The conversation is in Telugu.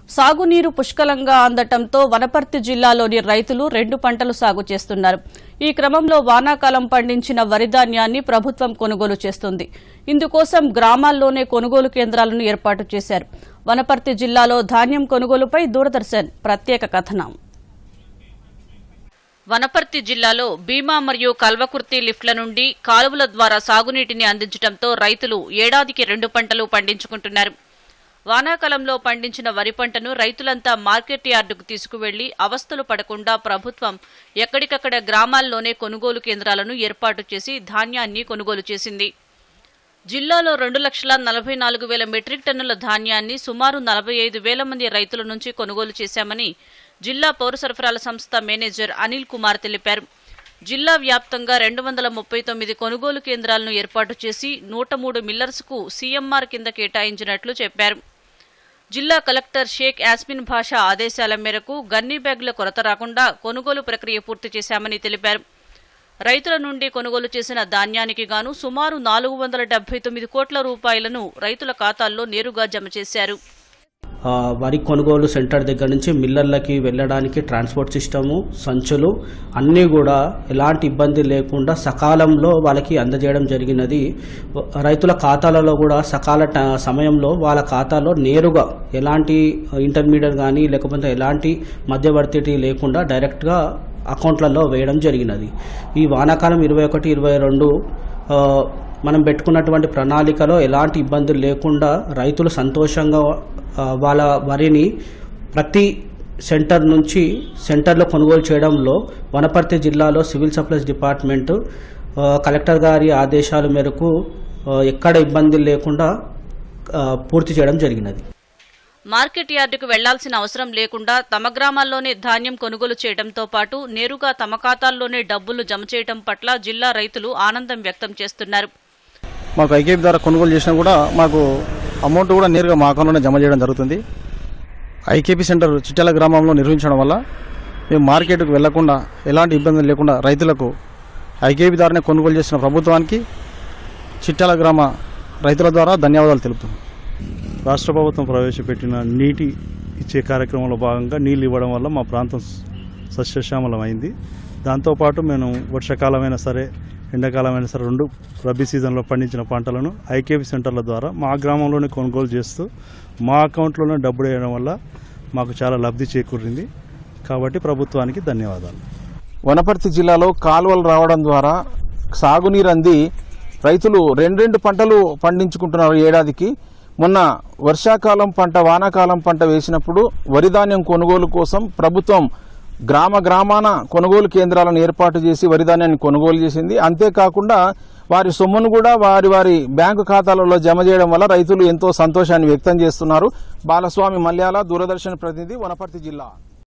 సాగునీరు పుష్కలంగా అందటంతో వనపర్తి జిల్లాలోని రైతులు రెండు పంటలు సాగు చేస్తున్నారు ఈ క్రమంలో వానాకాలం పండించిన వరి ధాన్యాన్ని ప్రభుత్వం కొనుగోలు చేస్తుంది ఇందుకోసం గ్రామాల్లోనే కొనుగోలు కేంద్రాలను ఏర్పాటు చేశారు వనపర్తి జిల్లాలో ధాన్యం కొనుగోలుపై దూరదర్శన్ ప్రత్యేక కథనం వనపర్తి జిల్లాలో భీమా మరియు కల్వకుర్తి లిఫ్ట్ల నుండి కాలువల ద్వారా సాగునీటిని అందించడంతో రైతులు ఏడాదికి రెండు పంటలు పండించుకుంటున్నారు వానాకాలంలో పండించిన వరి పంటను రైతులంతా మార్కెట్ యార్డుకు తీసుకువెళ్లి అవస్థలు పడకుండా ప్రభుత్వం ఎక్కడికక్కడ గ్రామాల్లోనే కొనుగోలు కేంద్రాలను ఏర్పాటు చేసి ధాన్యాన్ని కొనుగోలు చేసింది జిల్లాలో రెండు లక్షల నలభై నాలుగు వేల మెట్రిక్ టన్నుల ధాన్యాన్ని సుమారు నలభై ఐదు వేల మంది రైతుల నుంచి కొనుగోలు చేశామని జిల్లా పౌర సరఫరాల సంస్థ మేనేజర్ అనిల్ కుమార్ తెలిపారు జిల్లా వ్యాప్తంగా రెండు వందల ముప్పై తొమ్మిది కొనుగోలు కేంద్రాలను ఏర్పాటు చేసి నూట మూడు మిల్లర్స్కు సీఎంఆర్ కింద కేటాయించినట్లు చెప్పారు జిల్లా కలెక్టర్ షేక్ యాస్మిన్ భాషా ఆదేశాల మేరకు గన్నీ బ్యాగుల కొరత రాకుండా కొనుగోలు ప్రక్రియ పూర్తి చేశామని తెలిపారు రైతుల నుండి కొనుగోలు చేసిన ధాన్యానికి గాను సుమారు నాలుగు వందల డెబ్బై తొమ్మిది కోట్ల రూపాయలను రైతుల ఖాతాల్లో నేరుగా జమ చేశారు ఆ, వరి కొనుగోలు సెంటర్ దగ్గర నుంచి మిల్లర్లకి వెళ్ళడానికి ట్రాన్స్పోర్ట్ సిస్టము సంచులు అన్నీ కూడా ఎలాంటి ఇబ్బంది లేకుండా సకాలంలో వాళ్ళకి అందజేయడం జరిగినది రైతుల ఖాతాలలో కూడా సకాల ట- సమయంలో వాళ్ళ ఖాతాలో నేరుగా ఎలాంటి ఇంటర్మీడియట్ కానీ లేకపోతే ఎలాంటి మధ్యవర్తి లేకుండా డైరెక్ట్గా అకౌంట్లలో వేయడం జరిగినది ఈ వానాకాలం ఇరవై ఒకటి ఇరవై రెండు ఆ, మనం పెట్టుకున్నటువంటి ప్రణాళికలో ఎలాంటి ఇబ్బందులు లేకుండా రైతులు సంతోషంగా ఆ, వాళ్ళ వరిని ప్రతి సెంటర్ నుంచి సెంటర్లో కొనుగోలు చేయడంలో వనపర్తి జిల్లాలో సివిల్ సప్లైస్ డిపార్ట్మెంటు ఆ, కలెక్టర్ గారి ఆదేశాల మేరకు ఆ, ఎక్కడ ఇబ్బంది లేకుండా ఆ, పూర్తి చేయడం జరిగినది మార్కెట్ యార్డుకు వెళ్లాల్సిన అవసరం లేకుండా తమ గ్రామాల్లోనే ధాన్యం కొనుగోలు చేయడంతో పాటు నేరుగా తమ ఖాతాల్లోనే డబ్బులు జమ చేయడం పట్ల జిల్లా రైతులు ఆనందం వ్యక్తం చేస్తున్నారు మాకు ఐకేపీ ద్వారా కొనుగోలు చేసినా కూడా మాకు అమౌంట్ కూడా నేరుగా మా అకౌంట్లోనే జమ చేయడం జరుగుతుంది ఐకేపీ సెంటర్ చిట్యాల గ్రామంలో నిర్వహించడం వల్ల మేము మార్కెట్కు వెళ్లకుండా ఎలాంటి ఇబ్బందులు లేకుండా రైతులకు ఐకేపీ ద్వారానే కొనుగోలు చేసిన ప్రభుత్వానికి చిట్యాల గ్రామ రైతుల ద్వారా ధన్యవాదాలు తెలుపుతున్నాం రాష్ట్ర ప్రభుత్వం ప్రవేశపెట్టిన నీటి ఇచ్చే కార్యక్రమంలో భాగంగా నీళ్ళు ఇవ్వడం వల్ల మా ప్రాంతం సస్యశ్యామలమైంది దాంతోపాటు మేము వర్షాకాలమైనా సరే ఎండాకాలమైనా సరే రెండు రబీ సీజన్లో పండించిన పంటలను ఐకేపీ సెంటర్ల ద్వారా మా గ్రామంలోనే కొనుగోలు చేస్తూ మా అకౌంట్లోనే డబ్బులు వేయడం వల్ల మాకు చాలా లబ్ధి చేకూరింది కాబట్టి ప్రభుత్వానికి ధన్యవాదాలు వనపర్తి జిల్లాలో కాలువలు రావడం ద్వారా సాగునీరు అంది రైతులు రెండు రెండు పంటలు పండించుకుంటున్నారు ఏడాదికి మొన్న వర్షాకాలం పంట వానాకాలం పంట వేసినప్పుడు వరి ధాన్యం కొనుగోలు కోసం ప్రభుత్వం గ్రామ గ్రామాన కొనుగోలు కేంద్రాలను ఏర్పాటు చేసి వరి ధాన్యాన్ని కొనుగోలు చేసింది అంతేకాకుండా వారి సొమ్మును కూడా వారి వారి బ్యాంకు ఖాతాలలో జమ చేయడం వల్ల రైతులు ఎంతో సంతోషాన్ని వ్యక్తం చేస్తున్నారు బాలస్వామి మల్యాల దూరదర్శన్ ప్రతినిధి వనపర్తి జిల్లా